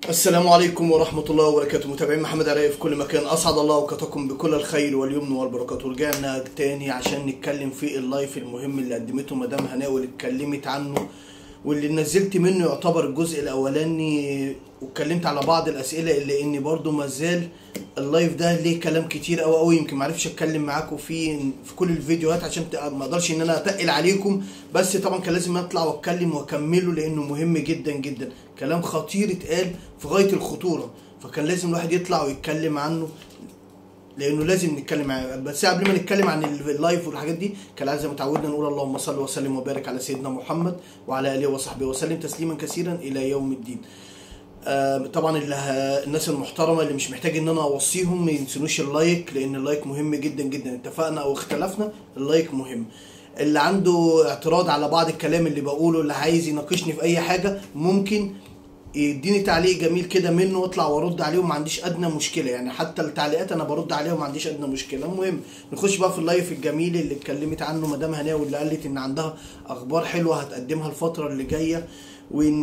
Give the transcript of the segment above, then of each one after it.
السلام عليكم ورحمة الله وبركاته متابعين محمد عراقي في كل مكان أسعد الله أوقاتكم بكل الخير واليمن والبركات ورجعنا تاني عشان نتكلم في اللايف المهم اللي قدمته مدام هناء واللي اتكلمت عنه واللي نزلت منه يعتبر الجزء الأولاني واتكلمت على بعض الأسئلة اللي إني برضو مازال اللايف ده ليه كلام كتير أوي أوي يمكن معرفش أتكلم معاكم فيه في كل الفيديوهات عشان ت- ما أقدرش إن أنا أتقل عليكم بس طبعا كان لازم أطلع وأتكلم وأكمله لأنه مهم جدا جدا كلام خطير اتقال في غاية الخطورة فكان لازم الواحد يطلع ويتكلم عنه لانه لازم نتكلم عن بس قبل ما نتكلم عن اللايف والحاجات دي كالعاده زي ما اتعودنا نقول اللهم صل وسلم وبارك على سيدنا محمد وعلى اله وصحبه وسلم تسليما كثيرا الى يوم الدين. آه طبعا اللي ه- الناس المحترمه اللي مش محتاج ان انا اوصيهم ما ينسونوش اللايك لان اللايك مهم جدا جدا اتفقنا او اختلفنا اللايك مهم. اللي عنده اعتراض على بعض الكلام اللي بقوله اللي عايز يناقشني في اي حاجه ممكن يديني تعليق جميل كده منه واطلع وارد عليه وما عنديش ادنى مشكله يعني حتى التعليقات انا برد عليها وما عنديش ادنى مشكله المهم نخش بقى في اللايف الجميل اللي اتكلمت عنه مدام هناء واللي قالت ان عندها اخبار حلوه هتقدمها الفتره اللي جايه وان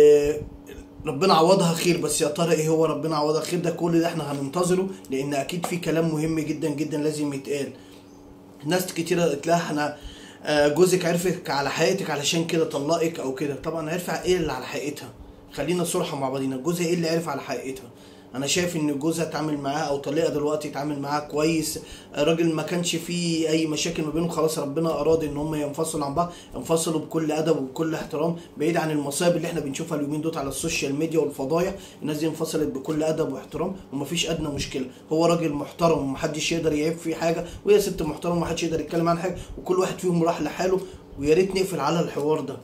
ربنا عوضها خير بس يا ترى ايه هو ربنا عوضها خير ده كل ده احنا هننتظره لان اكيد في كلام مهم جدا جدا لازم يتقال ناس كتيرة قالت لها احنا آه، جوزك عرفك على حقيقتك علشان كده طلقك او كده طبعا عرف ايه اللي على حقيقتها خلينا صراحة مع بعضينا جوزها ايه اللي عرف على حقيقتها انا شايف ان جوزها اتعامل معاها او طليقها دلوقتي اتعامل معاها كويس الراجل ما كانش فيه اي مشاكل ما بينهم خلاص ربنا اراد ان هم ينفصلوا عن بعض ينفصلوا بكل ادب وبكل احترام بعيد عن المصايب اللي احنا بنشوفها اليومين دول على السوشيال ميديا والفضايح الناس دي انفصلت بكل ادب واحترام ومفيش ادنى مشكله هو راجل محترم ومحدش يقدر يعيب فيه حاجه وهي ست محترمه ومحدش يقدر يتكلم عن حاجه وكل واحد فيهم راح لحاله ويا ريت نقفل على الحوار ده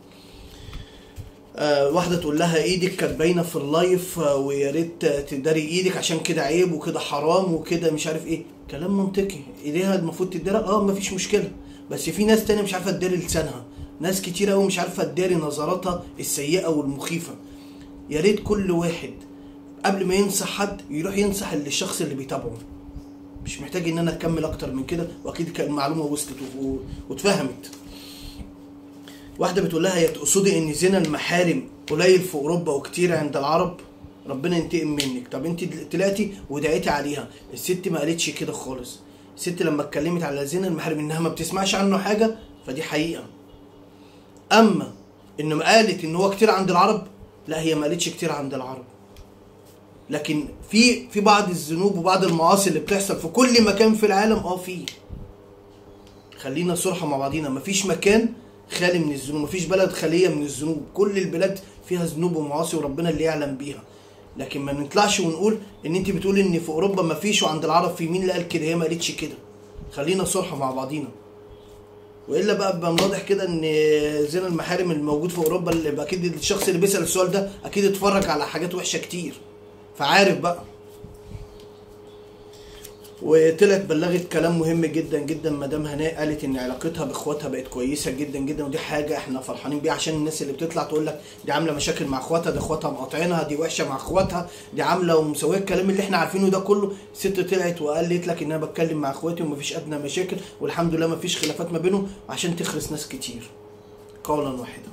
آه، واحدة تقول لها ايدك كانت باينة في اللايف آه، ويا ريت تداري ايدك عشان كده عيب وكده حرام وكده مش عارف ايه كلام منطقي ايديها المفروض تداري اه مفيش مشكلة بس في ناس تانية مش عارفة تداري لسانها ناس كتير قوي مش عارفة تداري نظراتها السيئة والمخيفة يا ريت كل واحد قبل ما ينصح حد يروح ينصح الشخص اللي بيتابعه مش محتاج ان انا اكمل اكتر من كده واكيد كان المعلومة وصلت و- واتفهمت واحده بتقول لها هي تقصدي ان زنا المحارم قليل في اوروبا وكتير عند العرب ربنا ينتقم منك طب انت طلعتي ودعيتي عليها الست ما قالتش كده خالص الست لما اتكلمت على زنا المحارم انها ما بتسمعش عنه حاجه فدي حقيقه اما ان ما قالت ان هو كتير عند العرب لا هي ما قالتش كتير عند العرب لكن في في بعض الذنوب وبعض المعاصي اللي بتحصل في كل مكان في العالم اه في خلينا صراحة مع بعضينا مفيش مكان خالي من الذنوب مفيش بلد خالية من الذنوب كل البلاد فيها ذنوب ومعاصي وربنا اللي يعلم بيها لكن ما نطلعش ونقول ان انت بتقول ان في اوروبا مفيش وعند العرب في مين اللي قال كده هي ما قالتش كده خلينا صراحة مع بعضينا والا بقى بقى واضح كده ان زنا المحارم الموجود في اوروبا اللي بقى اكيد الشخص اللي بيسال السؤال ده اكيد اتفرج على حاجات وحشه كتير فعارف بقى وطلعت بلغت كلام مهم جدا جدا مدام هناء قالت ان علاقتها باخواتها بقت كويسه جدا جدا ودي حاجه احنا فرحانين بيها عشان الناس اللي بتطلع تقول لك دي عامله مشاكل مع اخواتها دي اخواتها مقاطعينها دي وحشه مع اخواتها دي عامله ومسويه الكلام اللي احنا عارفينه ده كله ست طلعت وقالت لك ان انا بتكلم مع اخواتي ومفيش ادنى مشاكل والحمد لله مفيش خلافات ما بينهم عشان تخلص ناس كتير قولا واحدا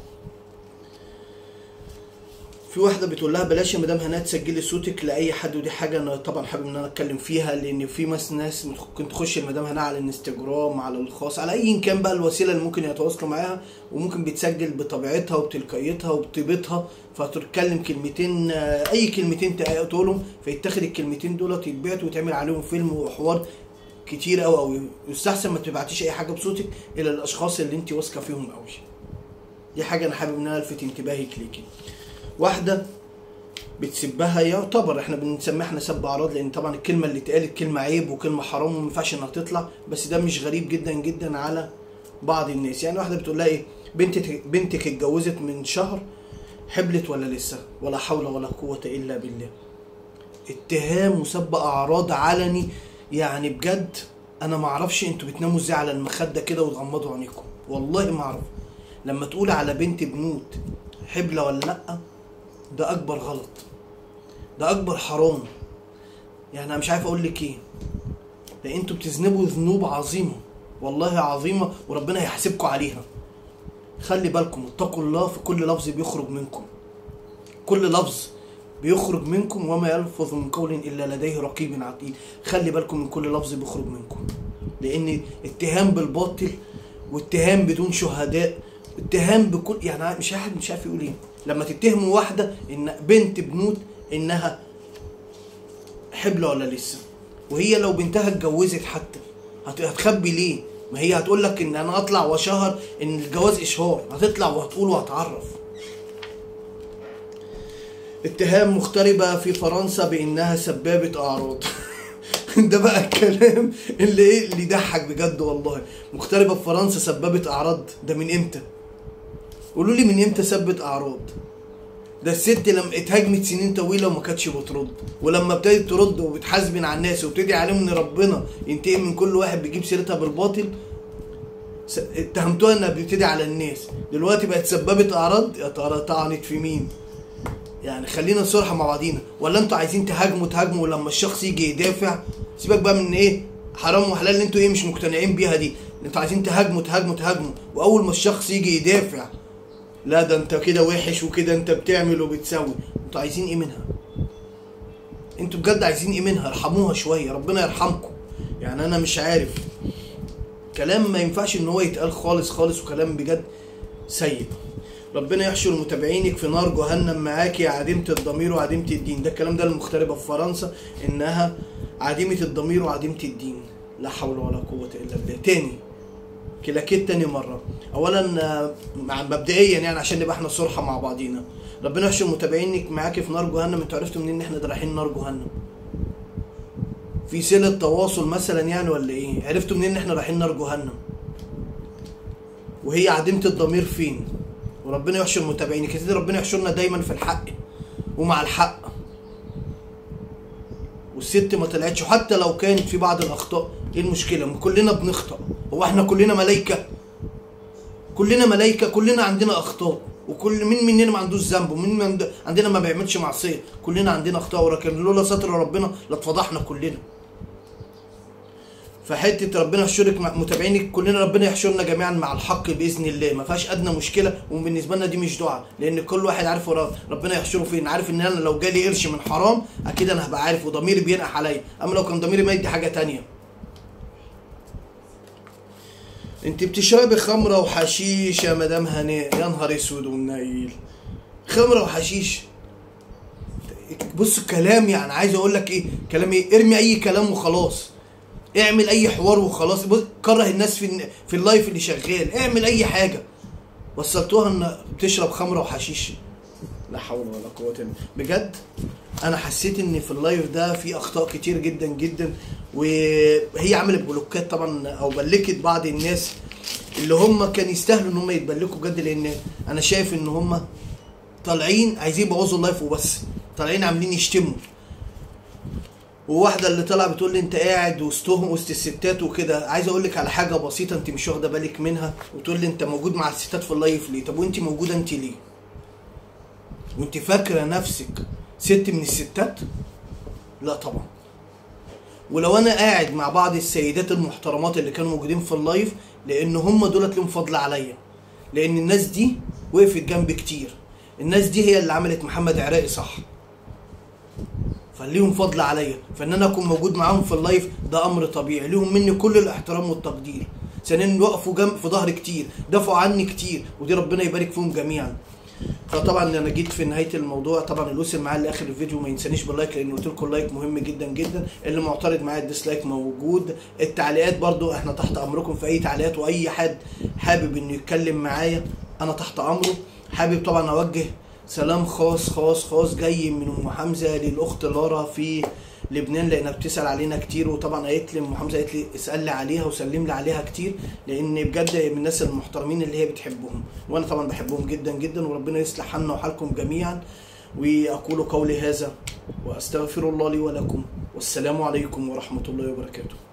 في واحده بتقول لها بلاش يا مدام هناء تسجلي صوتك لاي حد ودي حاجه انا طبعا حابب ان انا اتكلم فيها لان في ناس ناس ممكن تخش المدام هناء على الانستجرام على الخاص على اي كان بقى الوسيله اللي ممكن يتواصلوا معاها وممكن بتسجل بطبيعتها وبتلقائيتها وبطيبتها فتتكلم كلمتين آه، اي كلمتين تقولهم فيتاخد الكلمتين دولت يتبعتوا ويتعمل عليهم فيلم وحوار كتير قوي قوي يستحسن ما تبعتيش اي حاجه بصوتك الى الاشخاص اللي انت واثقه فيهم قوي دي حاجه انا حابب ان انا الفت انتباهك ليكي واحده بتسبها يعتبر احنا بنسميها احنا سب اعراض لان طبعا الكلمه اللي اتقالت كلمه عيب وكلمه حرام وما ينفعش انها تطلع بس ده مش غريب جدا جدا على بعض الناس يعني واحده بتقول لها ايه بنتك بنتك اتجوزت من شهر حبلت ولا لسه ولا حول ولا قوه الا بالله اتهام وسب اعراض علني يعني بجد انا ما اعرفش انتوا بتناموا ازاي على المخده كده وتغمضوا عينيكم والله ما اعرف لما تقول على بنت بنوت حبلة ولا لا ده اكبر غلط ده اكبر حرام يعني انا مش عارف اقول لك ايه ده انتوا بتذنبوا ذنوب عظيمه والله عظيمه وربنا هيحاسبكم عليها خلي بالكم اتقوا الله في كل لفظ بيخرج منكم كل لفظ بيخرج منكم وما يلفظ من قول الا لديه رقيب عتيد خلي بالكم من كل لفظ بيخرج منكم لان اتهام بالباطل واتهام بدون شهداء اتهام بكل يعني مش واحد مش عارف يقول ايه لما تتهموا واحده ان بنت بنوت انها حبلة ولا لسه وهي لو بنتها اتجوزت حتى هت- هتخبي ليه ما هي هتقول لك ان انا اطلع واشهر ان الجواز اشهار هتطلع وهتقول وهتعرف اتهام مغتربة في فرنسا بانها سبابة اعراض ده بقى الكلام اللي ايه اللي يضحك بجد والله مغتربة في فرنسا سببت اعراض ده من امتى قولوا لي من امتى سبت اعراض ده الست لما اتهاجمت سنين طويله وما كانتش بترد ولما ابتدت ترد وبتحاسبن على الناس وبتدعي عليهم ان ربنا ينتقم من كل واحد بيجيب سيرتها بالباطل س- اتهمتوها انها بتدعي على الناس دلوقتي بقت سببت اعراض يا ترى طعنت في مين يعني خلينا نصرح مع بعضينا ولا انتوا عايزين تهاجموا تهاجموا ولما الشخص يجي يدافع سيبك بقى من ايه حرام وحلال اللي انتوا ايه مش مقتنعين بيها دي انتوا عايزين تهاجموا تهاجموا تهاجموا واول ما الشخص يجي يدافع لا ده انت كده وحش وكده انت بتعمل وبتسوي انتوا عايزين ايه منها انتوا بجد عايزين ايه منها ارحموها شويه ربنا يرحمكم يعني انا مش عارف كلام ما ينفعش ان هو يتقال خالص خالص وكلام بجد سيء ربنا يحشر متابعينك في نار جهنم معاك يا عديمة الضمير وعديمة الدين ده الكلام ده المغتربة في فرنسا انها عديمة الضمير وعديمة الدين لا حول ولا قوة الا بالله تاني كلاكيت تاني مرة أولا آه، مع مبدئيا يعني عشان نبقى احنا صرحة مع بعضينا ربنا يحشر متابعينك معاكي في نار جهنم انتوا عرفتوا منين ان احنا ده رايحين نار جهنم في صلة تواصل مثلا يعني ولا ايه عرفتوا منين ان احنا رايحين نار جهنم وهي عديمة الضمير فين وربنا يحشر متابعينك يا سيدي ربنا يحشرنا دايما في الحق ومع الحق والست ما طلعتش وحتى لو كانت في بعض الاخطاء ايه المشكله ما كلنا بنخطأ هو احنا كلنا ملايكه كلنا ملايكه كلنا عندنا اخطاء وكل مين مننا ما عندوش ذنب ومين من عند- عندنا ما بيعملش معصيه كلنا عندنا اخطاء ولكن لولا ستر ربنا لاتفضحنا كلنا فحته ربنا يحشرك مع متابعينك كلنا ربنا يحشرنا جميعا مع الحق باذن الله ما فيهاش ادنى مشكله وبالنسبه لنا دي مش دعاء لان كل واحد عارف وراه ربنا يحشره فين عارف ان انا لو جالي قرش من حرام اكيد انا هبقى عارف وضميري بينقح عليا اما لو كان ضميري ميت دي حاجه تانية انت بتشربي خمره وحشيش يا مدام هناء يا نهار اسود ومنيل خمره وحشيش بص الكلام يعني عايز اقول لك ايه كلام ايه ارمي اي كلام وخلاص اعمل اي حوار وخلاص بص كره الناس في في اللايف اللي شغال اعمل اي حاجه وصلتوها ان بتشرب خمره وحشيش لا حول ولا قوه الا بالله بجد انا حسيت ان في اللايف ده في اخطاء كتير جدا جدا وهي عملت بلوكات طبعا او بلكت بعض الناس اللي هم كان يستاهلوا ان هم يتبلكوا بجد لان انا شايف ان هم طالعين عايزين يبوظوا اللايف وبس طالعين عاملين يشتموا وواحده اللي طالعه بتقول لي انت قاعد وسطهم وسط الستات وكده عايز اقول لك على حاجه بسيطه انت مش واخده بالك منها وتقول لي انت موجود مع الستات في اللايف ليه طب وانت موجوده انت ليه وانت فاكره نفسك ست من الستات لا طبعا ولو انا قاعد مع بعض السيدات المحترمات اللي كانوا موجودين في اللايف لان هم دولت لهم فضل عليا لان الناس دي وقفت جنبي كتير الناس دي هي اللي عملت محمد عراقي صح فليهم فضل عليا فان انا اكون موجود معاهم في اللايف ده امر طبيعي ليهم مني كل الاحترام والتقدير ثانيا وقفوا جنب في ظهري كتير دافعوا عني كتير ودي ربنا يبارك فيهم جميعا فطبعا انا جيت في نهايه الموضوع طبعا اللي وصل معايا لاخر الفيديو ما ينسانيش باللايك لان قلت لكم اللايك مهم جدا جدا اللي معترض معايا الديسلايك موجود التعليقات برضو احنا تحت امركم في اي تعليقات واي حد حابب انه يتكلم معايا انا تحت امره حابب طبعا اوجه سلام خاص خاص خاص جاي من ام حمزه للاخت لارا في لبنان لانها بتسال علينا كتير وطبعا قالت لي ام حمزه قالت لي اسال لي عليها وسلم لي عليها كتير لان بجد من الناس المحترمين اللي هي بتحبهم وانا طبعا بحبهم جدا جدا وربنا يصلح حالنا وحالكم جميعا واقول قولي هذا واستغفر الله لي ولكم والسلام عليكم ورحمه الله وبركاته